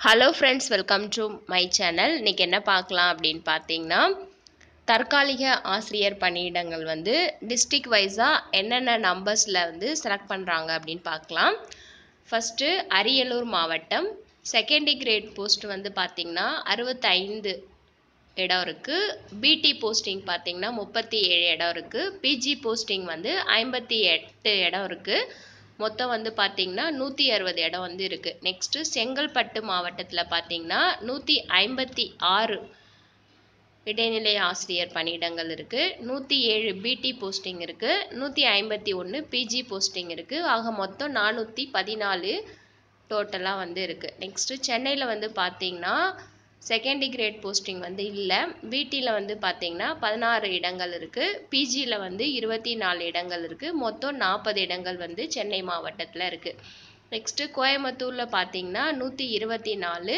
hello friends welcome to my channel இன்றைக்கி என்ன பார்க்கலாம் அப்படின்னு பார்த்தீங்கன்னா தற்காலிக ஆசிரியர் பணியிடங்கள் வந்து டிஸ்ட்ரிக் வைஸாக என்னென்ன நம்பர்ஸில் வந்து செலக்ட் பண்ணுறாங்க அப்படின்னு பார்க்கலாம் ஃபஸ்ட்டு அரியலூர் மாவட்டம் செகண்டரி கிரேட் போஸ்ட் வந்து பார்த்திங்கன்னா அறுபத்தைந்து இடம் இருக்குது பிடி போஸ்டிங் பார்த்திங்கன்னா முப்பத்தி ஏழு இடம் இருக்குது பிஜி போஸ்டிங் வந்து ஐம்பத்தி எட்டு இடம் இருக்குது மொத்தம் வந்து பார்த்திங்கன்னா நூற்றி அறுபது இடம் வந்து இருக்குது நெக்ஸ்ட்டு செங்கல்பட்டு மாவட்டத்தில் பார்த்திங்கன்னா நூற்றி ஐம்பத்தி ஆறு இடைநிலை ஆசிரியர் பணியிடங்கள் இருக்குது நூற்றி ஏழு பிடி போஸ்டிங் இருக்குது நூற்றி ஐம்பத்தி ஒன்று பிஜி போஸ்டிங் இருக்குது ஆக மொத்தம் நானூற்றி பதினாலு டோட்டலாக வந்து இருக்குது நெக்ஸ்ட்டு சென்னையில் வந்து பார்த்திங்கன்னா செகண்டரி கிரேட் போஸ்டிங் வந்து இல்லை பிடியில் வந்து பார்த்திங்கன்னா பதினாறு இடங்கள் இருக்குது பிஜியில் வந்து இருபத்தி நாலு இடங்கள் இருக்குது மொத்தம் நாற்பது இடங்கள் வந்து சென்னை மாவட்டத்தில் இருக்குது நெக்ஸ்ட்டு கோயம்புத்தூரில் பார்த்திங்கன்னா நூற்றி இருபத்தி நாலு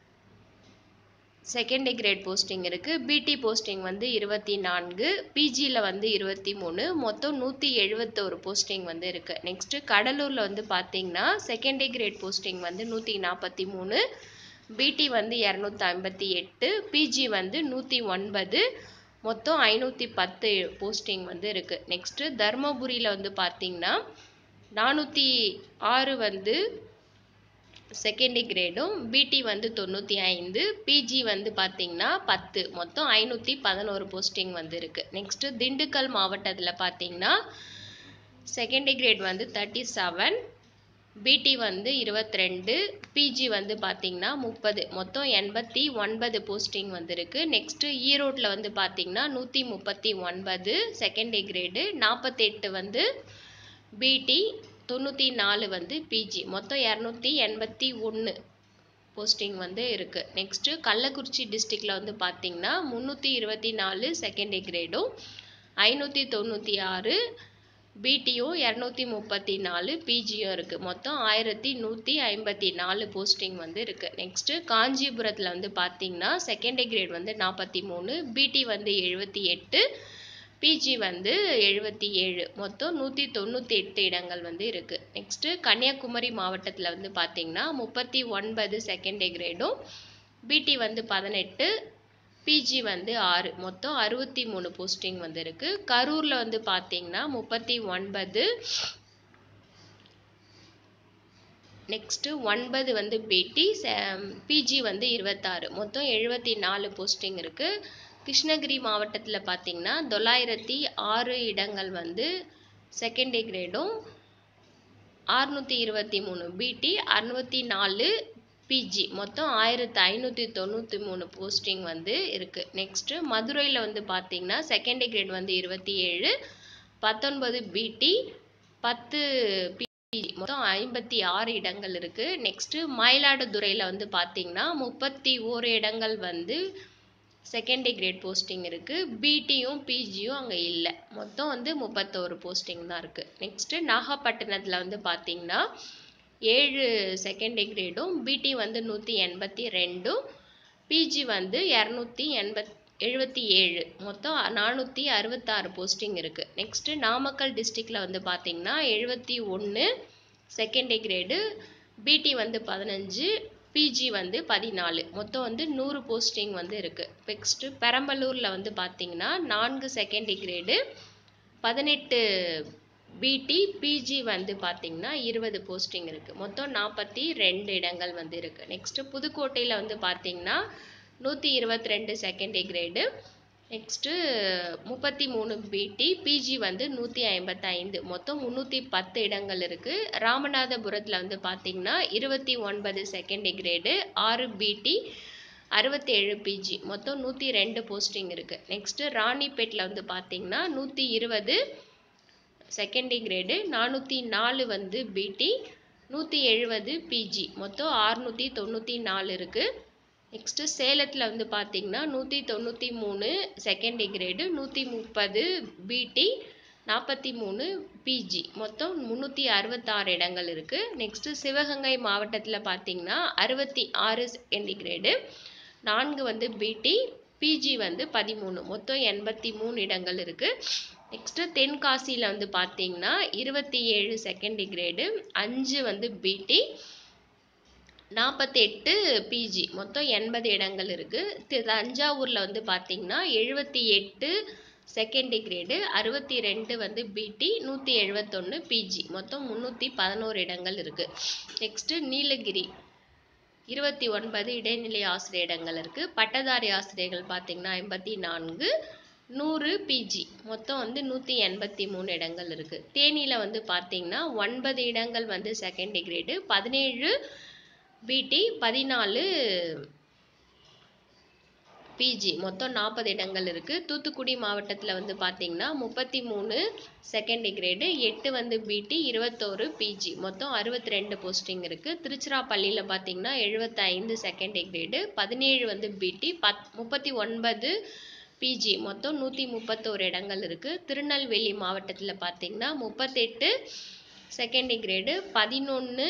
செகண்டரி கிரேட் போஸ்டிங் இருக்குது பிடி போஸ்டிங் வந்து இருபத்தி நான்கு பிஜியில் வந்து இருபத்தி மூணு மொத்தம் நூற்றி எழுபத்தோரு போஸ்டிங் வந்து இருக்குது நெக்ஸ்ட்டு கடலூரில் வந்து பார்த்திங்கன்னா செகண்டரி கிரேட் போஸ்டிங் வந்து நூற்றி நாற்பத்தி மூணு பிடி வந்து இரநூத்தி ஐம்பத்தி எட்டு பிஜி வந்து நூற்றி ஒன்பது மொத்தம் ஐநூற்றி பத்து போஸ்டிங் வந்து இருக்குது நெக்ஸ்ட்டு தருமபுரியில் வந்து பார்த்திங்கன்னா நானூற்றி ஆறு வந்து செகண்டரி கிரேடும் பிடி வந்து தொண்ணூற்றி ஐந்து பிஜி வந்து பார்த்திங்கன்னா பத்து மொத்தம் ஐநூற்றி பதினோரு போஸ்டிங் வந்து இருக்குது நெக்ஸ்ட்டு திண்டுக்கல் மாவட்டத்தில் பார்த்திங்கன்னா செகண்டரி கிரேட் வந்து தேர்ட்டி செவன் பிடி வந்து இருபத்தி ரெண்டு பிஜி வந்து பார்த்திங்கன்னா முப்பது மொத்தம் எண்பத்தி ஒன்பது போஸ்டிங் வந்திருக்கு நெக்ஸ்ட்டு ஈரோட்டில் வந்து பார்த்திங்கன்னா நூற்றி முப்பத்தி ஒன்பது செகண்டரி கிரேடு நாற்பத்தெட்டு வந்து பிடி தொண்ணூற்றி நாலு வந்து பிஜி மொத்தம் இரநூத்தி எண்பத்தி ஒன்று போஸ்டிங் வந்து இருக்குது நெக்ஸ்ட்டு கள்ளக்குறிச்சி டிஸ்ட்ரிக்டில் வந்து பார்த்திங்கன்னா முந்நூற்றி இருபத்தி நாலு செகண்டரி கிரேடும் ஐநூற்றி தொண்ணூற்றி ஆறு பிடியும் இரநூத்தி முப்பத்தி நாலு பிஜியும் இருக்குது மொத்தம் ஆயிரத்தி நூற்றி ஐம்பத்தி நாலு போஸ்டிங் வந்து இருக்குது நெக்ஸ்ட்டு காஞ்சிபுரத்தில் வந்து பார்த்திங்கன்னா செகண்டரி கிரேட் வந்து நாற்பத்தி மூணு பிடி வந்து எழுபத்தி எட்டு பிஜி வந்து எழுபத்தி ஏழு மொத்தம் நூற்றி தொண்ணூற்றி எட்டு இடங்கள் வந்து இருக்குது நெக்ஸ்ட்டு கன்னியாகுமரி மாவட்டத்தில் வந்து பார்த்திங்கன்னா முப்பத்தி ஒன்பது செகண்டரி கிரேடும் பிடி வந்து பதினெட்டு பிஜி வந்து ஆறு மொத்தம் அறுபத்தி மூணு போஸ்டிங் வந்து இருக்குது கரூரில் வந்து பார்த்தீங்கன்னா முப்பத்தி ஒன்பது நெக்ஸ்ட்டு ஒன்பது வந்து பிடி பிஜி வந்து இருபத்தாறு மொத்தம் எழுபத்தி நாலு போஸ்டிங் இருக்குது கிருஷ்ணகிரி மாவட்டத்தில் பார்த்தீங்கன்னா தொள்ளாயிரத்தி ஆறு இடங்கள் வந்து செகண்டரி கிரேடும் அறுநூற்றி இருபத்தி மூணு பிடி அறுநூற்றி நாலு பிஜி மொத்தம் ஆயிரத்து ஐநூற்றி தொண்ணூற்றி மூணு போஸ்டிங் வந்து இருக்குது நெக்ஸ்ட்டு மதுரையில் வந்து பார்த்திங்கன்னா செகண்டரி கிரேட் வந்து இருபத்தி ஏழு பத்தொன்பது பிடி பத்து பிஜி மொத்தம் ஐம்பத்தி ஆறு இடங்கள் இருக்குது நெக்ஸ்ட்டு மயிலாடுதுறையில் வந்து பார்த்திங்கன்னா முப்பத்தி ஓரு இடங்கள் வந்து செகண்டரி கிரேட் போஸ்டிங் இருக்குது பிடியும் பிஜியும் அங்கே இல்லை மொத்தம் வந்து முப்பத்தோரு போஸ்டிங் தான் இருக்குது நெக்ஸ்ட்டு நாகப்பட்டினத்தில் வந்து பார்த்திங்கன்னா ஏழு செகண்டரி கிரேடும் பிடி வந்து நூற்றி எண்பத்தி ரெண்டும் பிஜி வந்து இரநூத்தி எண்பத் எழுபத்தி ஏழு மொத்தம் நானூற்றி அறுபத்தாறு போஸ்டிங் இருக்குது நெக்ஸ்ட்டு நாமக்கல் டிஸ்ட்ரிக்டில் வந்து பார்த்திங்கன்னா எழுபத்தி ஒன்று செகண்டரி கிரேடு பிடி வந்து பதினஞ்சு பிஜி வந்து பதினாலு மொத்தம் வந்து நூறு போஸ்டிங் வந்து இருக்குது நெக்ஸ்ட்டு பெரம்பலூரில் வந்து பார்த்திங்கன்னா நான்கு செகண்டரி கிரேடு பதினெட்டு பிடி பிஜி வந்து பார்த்திங்கன்னா இருபது போஸ்டிங் இருக்குது மொத்தம் நாற்பத்தி ரெண்டு இடங்கள் வந்து இருக்குது நெக்ஸ்ட்டு புதுக்கோட்டையில் வந்து பார்த்திங்கன்னா நூற்றி இருபத்தி ரெண்டு செகண்டரி கிரேடு நெக்ஸ்ட்டு முப்பத்தி மூணு பிடி பிஜி வந்து நூற்றி ஐம்பத்தைந்து மொத்தம் முந்நூற்றி பத்து இடங்கள் இருக்குது ராமநாதபுரத்தில் வந்து பார்த்திங்கன்னா இருபத்தி ஒன்பது செகண்டரி கிரேடு ஆறு பிடி அறுபத்தேழு பிஜி மொத்தம் நூற்றி ரெண்டு போஸ்டிங் இருக்குது நெக்ஸ்ட்டு ராணிப்பேட்டில் வந்து பார்த்திங்கன்னா நூற்றி இருபது செகண்டரி கிரேடு நானூற்றி நாலு வந்து பிடி நூற்றி எழுபது பிஜி மொத்தம் அறுநூற்றி தொண்ணூற்றி நாலு இருக்குது நெக்ஸ்ட்டு சேலத்தில் வந்து பார்த்திங்கன்னா நூற்றி தொண்ணூற்றி மூணு செகண்டரி கிரேடு நூற்றி முப்பது பிடி நாற்பத்தி மூணு பிஜி மொத்தம் முந்நூற்றி அறுபத்தாறு இடங்கள் இருக்குது நெக்ஸ்ட்டு சிவகங்கை மாவட்டத்தில் பார்த்திங்கன்னா அறுபத்தி ஆறு செகண்டரி கிரேடு நான்கு வந்து பிடி பிஜி வந்து பதிமூணு மொத்தம் எண்பத்தி மூணு இடங்கள் இருக்குது நெக்ஸ்ட்டு தென்காசியில் வந்து பார்த்தீங்கன்னா இருபத்தி ஏழு செகண்டரி கிரேடு அஞ்சு வந்து பிடி நாற்பத்தெட்டு பிஜி மொத்தம் எண்பது இடங்கள் இருக்குது தஞ்சாவூரில் வந்து பார்த்திங்கன்னா எழுபத்தி எட்டு செகண்ட் கிரேடு அறுபத்தி ரெண்டு வந்து பிடி நூற்றி எழுபத்தொன்று பிஜி மொத்தம் முந்நூற்றி பதினோரு இடங்கள் இருக்குது நெக்ஸ்ட்டு நீலகிரி இருபத்தி ஒன்பது இடைநிலை ஆசிரியர் இடங்கள் இருக்குது பட்டதாரி ஆசிரியர்கள் பார்த்திங்கன்னா ஐம்பத்தி நான்கு நூறு பிஜி மொத்தம் வந்து நூற்றி எண்பத்தி மூணு இடங்கள் இருக்குது தேனியில் வந்து பார்த்திங்கன்னா ஒன்பது இடங்கள் வந்து செகண்ட் கிரேடு பதினேழு பிடி பதினாலு பிஜி மொத்தம் நாற்பது இடங்கள் இருக்குது தூத்துக்குடி மாவட்டத்தில் வந்து பார்த்திங்கன்னா முப்பத்தி மூணு செகண்ட் கிரேடு எட்டு வந்து பிடி இருபத்தோரு பிஜி மொத்தம் அறுபத்தி ரெண்டு போஸ்டிங் இருக்குது திருச்சிராப்பள்ளியில் பார்த்திங்கன்னா எழுபத்தைந்து செகண்ட் கிரேடு பதினேழு வந்து பிடி பத் முப்பத்தி ஒன்பது பிஜி மொத்தம் நூற்றி முப்பத்தோரு இடங்கள் இருக்குது திருநெல்வேலி மாவட்டத்தில் பார்த்திங்கன்னா முப்பத்தெட்டு செகண்ட் கிரேடு பதினொன்று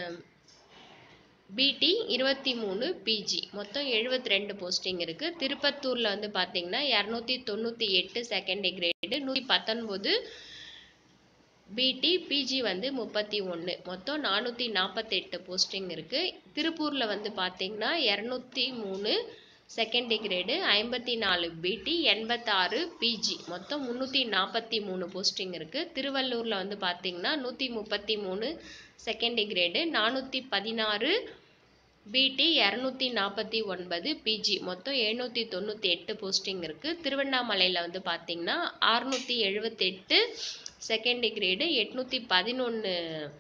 பிடி இருபத்தி மூணு பிஜி மொத்தம் எழுபத்தி ரெண்டு போஸ்டிங் இருக்குது திருப்பத்தூரில் வந்து பார்த்திங்கன்னா இரநூத்தி தொண்ணூற்றி எட்டு செகண்ட் கிரேடு நூற்றி பத்தொன்பது பிடி பிஜி வந்து முப்பத்தி ஒன்று மொத்தம் நானூற்றி நாற்பத்தெட்டு போஸ்டிங் இருக்குது திருப்பூரில் வந்து பார்த்திங்கன்னா இரநூத்தி மூணு செகண்ட் கிரேடு ஐம்பத்தி நாலு பிடி எண்பத்தாறு பிஜி மொத்தம் முந்நூற்றி நாற்பத்தி மூணு போஸ்டிங் இருக்குது திருவள்ளூரில் வந்து பார்த்திங்கன்னா நூற்றி முப்பத்தி மூணு செகண்ட் கிரேடு நானூற்றி பதினாறு பிடி இரநூத்தி நாற்பத்தி ஒன்பது பிஜி மொத்தம் எழுநூற்றி தொண்ணூற்றி எட்டு போஸ்டிங் இருக்குது திருவண்ணாமலையில் வந்து பார்த்திங்கன்னா அறுநூற்றி எழுபத்தெட்டு செகண்ட் கிரேடு எட்நூற்றி பதினொன்று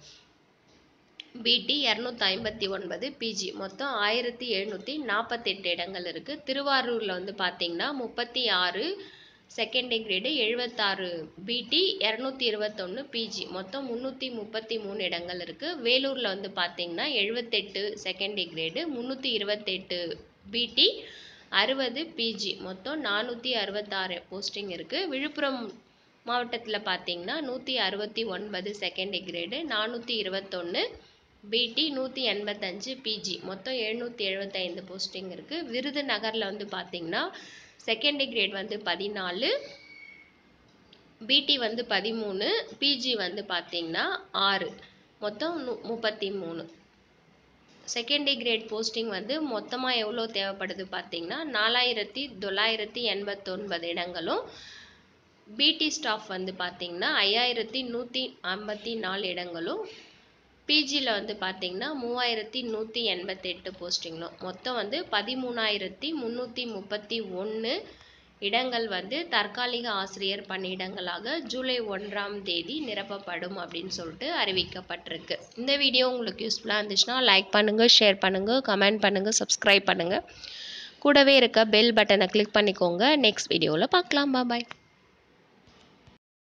பிடி இரநூத்தி ஐம்பத்தி ஒன்பது பிஜி மொத்தம் ஆயிரத்தி எழுநூற்றி நாற்பத்தெட்டு இடங்கள் இருக்குது திருவாரூரில் வந்து பார்த்திங்கன்னா முப்பத்தி ஆறு செகண்ட் கிரேடு எழுபத்தாறு பிடி இரநூத்தி இருபத்தொன்று பிஜி மொத்தம் முந்நூற்றி முப்பத்தி மூணு இடங்கள் இருக்குது வேலூரில் வந்து பார்த்திங்கன்னா எழுபத்தெட்டு செகண்ட் கிரேடு முந்நூற்றி இருபத்தெட்டு பிடி அறுபது பிஜி மொத்தம் நானூற்றி அறுபத்தாறு போஸ்டிங் இருக்குது விழுப்புரம் மாவட்டத்தில் பார்த்திங்கன்னா நூற்றி அறுபத்தி ஒன்பது செகண்ட் கிரேடு நானூற்றி இருபத்தொன்று பிடி நூற்றி எண்பத்தஞ்சு பிஜி மொத்தம் எழுநூற்றி எழுபத்தைந்து போஸ்டிங் இருக்குது விருதுநகரில் வந்து பார்த்திங்கன்னா செகண்ட் கிரேட் வந்து பதினாலு பிடி வந்து பதிமூணு பிஜி வந்து பார்த்திங்கன்னா ஆறு மொத்தம் நு முப்பத்தி மூணு செகண்ட் கிரேட் போஸ்டிங் வந்து மொத்தமாக எவ்வளோ தேவைப்படுது பார்த்திங்கன்னா நாலாயிரத்தி தொள்ளாயிரத்தி எண்பத்தொன்பது இடங்களும் பிடி ஸ்டாஃப் வந்து பார்த்திங்கன்னா ஐயாயிரத்தி நூற்றி ஐம்பத்தி நாலு இடங்களும் பிஜியில் வந்து பார்த்திங்கன்னா மூவாயிரத்தி நூற்றி எண்பத்தெட்டு போஸ்டிங்களும் மொத்தம் வந்து பதிமூணாயிரத்தி முந்நூற்றி முப்பத்தி ஒன்று இடங்கள் வந்து தற்காலிக ஆசிரியர் பணியிடங்களாக ஜூலை ஒன்றாம் தேதி நிரப்பப்படும் அப்படின்னு சொல்லிட்டு அறிவிக்கப்பட்டிருக்கு இந்த வீடியோ உங்களுக்கு யூஸ்ஃபுல்லாக இருந்துச்சுன்னா லைக் பண்ணுங்கள் ஷேர் பண்ணுங்கள் கமெண்ட் பண்ணுங்கள் சப்ஸ்கிரைப் பண்ணுங்கள் கூடவே இருக்க பெல் பட்டனை கிளிக் பண்ணிக்கோங்க நெக்ஸ்ட் வீடியோவில் பார்க்கலாம் பாய்